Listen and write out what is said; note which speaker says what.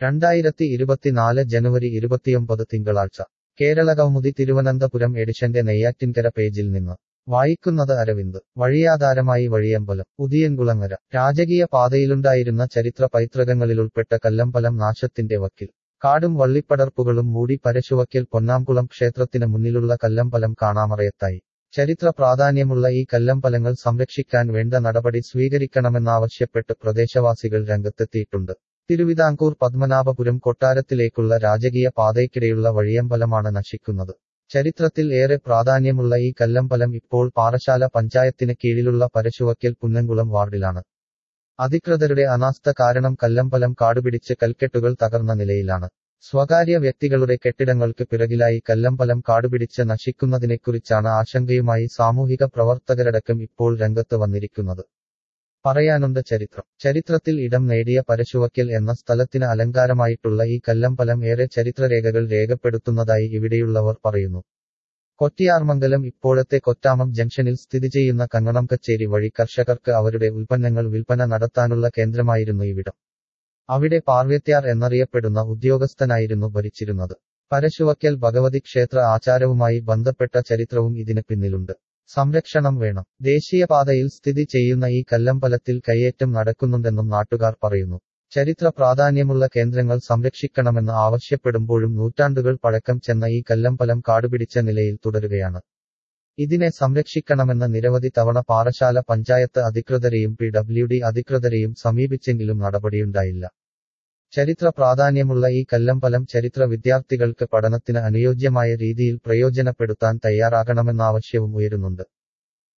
Speaker 1: രണ്ടായിരത്തി ഇരുപത്തിനാല് ജനുവരി ഇരുപത്തിയൊമ്പത് തിങ്കളാഴ്ച കേരളകൗമുദി തിരുവനന്തപുരം എഡിഷന്റെ നെയ്യാറ്റിൻകര പേജിൽ നിന്ന് വായിക്കുന്നത് അരവിന്ദ് വഴിയാധാരമായി വഴിയമ്പലം ഉദിയൻകുളങ്ങര രാജകീയ പാതയിലുണ്ടായിരുന്ന ചരിത്ര പൈതൃകങ്ങളിലുൾപ്പെട്ട കല്ലമ്പലം നാശത്തിന്റെ വക്കിൽ കാടും വള്ളിപ്പടർപ്പുകളും മൂടി പരശുവക്കൽ പൊന്നാംകുളം ക്ഷേത്രത്തിന് മുന്നിലുള്ള കല്ലമ്പലം കാണാമറയത്തായി ചരിത്ര പ്രാധാന്യമുള്ള ഈ കല്ലമ്പലങ്ങൾ സംരക്ഷിക്കാൻ വേണ്ട നടപടി സ്വീകരിക്കണമെന്നാവശ്യപ്പെട്ട് പ്രദേശവാസികൾ രംഗത്തെത്തിയിട്ടുണ്ട് തിരുവിതാംകൂർ പത്മനാഭപുരം കൊട്ടാരത്തിലേക്കുള്ള രാജകീയ പാതയ്ക്കിടെയുള്ള വഴിയമ്പലമാണ് നശിക്കുന്നത് ചരിത്രത്തിൽ ഏറെ പ്രാധാന്യമുള്ള ഈ കല്ലമ്പലം ഇപ്പോൾ പാറശാല പഞ്ചായത്തിന് കീഴിലുള്ള പരശുവക്കൽ പുന്നംകുളം വാർഡിലാണ് അധികൃതരുടെ അനാസ്ഥ കാരണം കല്ലമ്പലം കാടുപിടിച്ച് കൽക്കെട്ടുകൾ തകർന്ന നിലയിലാണ് സ്വകാര്യ വ്യക്തികളുടെ കെട്ടിടങ്ങൾക്ക് പിറകിലായി കല്ലമ്പലം കാടുപിടിച്ച് നശിക്കുന്നതിനെക്കുറിച്ചാണ് ആശങ്കയുമായി സാമൂഹിക പ്രവർത്തകരടക്കം ഇപ്പോൾ രംഗത്ത് വന്നിരിക്കുന്നത് പറയാനുണ്ട് ചരിത്രം ചരിത്രത്തിൽ ഇടം നേടിയ പരശുവക്കൽ എന്ന സ്ഥലത്തിന് അലങ്കാരമായിട്ടുള്ള ഈ കല്ലമ്പലം ഏറെ ചരിത്രരേഖകൾ രേഖപ്പെടുത്തുന്നതായി ഇവിടെയുള്ളവർ പറയുന്നു കൊറ്റിയാർമംഗലം ഇപ്പോഴത്തെ കൊറ്റാമം ജംഗ്ഷനിൽ സ്ഥിതി ചെയ്യുന്ന കങ്ങണം കച്ചേരി വഴി കർഷകർക്ക് അവരുടെ ഉൽപ്പന്നങ്ങൾ വിൽപ്പന നടത്താനുള്ള കേന്ദ്രമായിരുന്നു ഇവിടം അവിടെ പാർവ്യത്യാർ എന്നറിയപ്പെടുന്ന ഉദ്യോഗസ്ഥനായിരുന്നു ഭരിച്ചിരുന്നത് പരശുവക്കൽ ഭഗവതി ക്ഷേത്ര ആചാരവുമായി ബന്ധപ്പെട്ട ചരിത്രവും ഇതിന് പിന്നിലുണ്ട് സംരക്ഷണം വേണം ദേശീയപാതയിൽ സ്ഥിതി ചെയ്യുന്ന ഈ കല്ലമ്പലത്തിൽ കയ്യേറ്റം നടക്കുന്നുണ്ടെന്നും നാട്ടുകാർ പറയുന്നു ചരിത്ര പ്രാധാന്യമുള്ള കേന്ദ്രങ്ങൾ സംരക്ഷിക്കണമെന്ന് ആവശ്യപ്പെടുമ്പോഴും നൂറ്റാണ്ടുകൾ പഴക്കം ചെന്ന ഈ കല്ലമ്പലം കാടുപിടിച്ച നിലയിൽ തുടരുകയാണ് ഇതിനെ സംരക്ഷിക്കണമെന്ന് നിരവധി തവണ പാറശാല പഞ്ചായത്ത് അധികൃതരെയും പി ഡബ്ല്യു ഡി അധികൃതരെയും സമീപിച്ചെങ്കിലും നടപടിയുണ്ടായില്ല ചരിത്ര പ്രാധാന്യമുള്ള ഈ കല്ലമ്പലം ചരിത്ര വിദ്യാർത്ഥികൾക്ക് പഠനത്തിന് അനുയോജ്യമായ രീതിയിൽ പ്രയോജനപ്പെടുത്താൻ തയ്യാറാകണമെന്ന ആവശ്യവും ഉയരുന്നുണ്ട്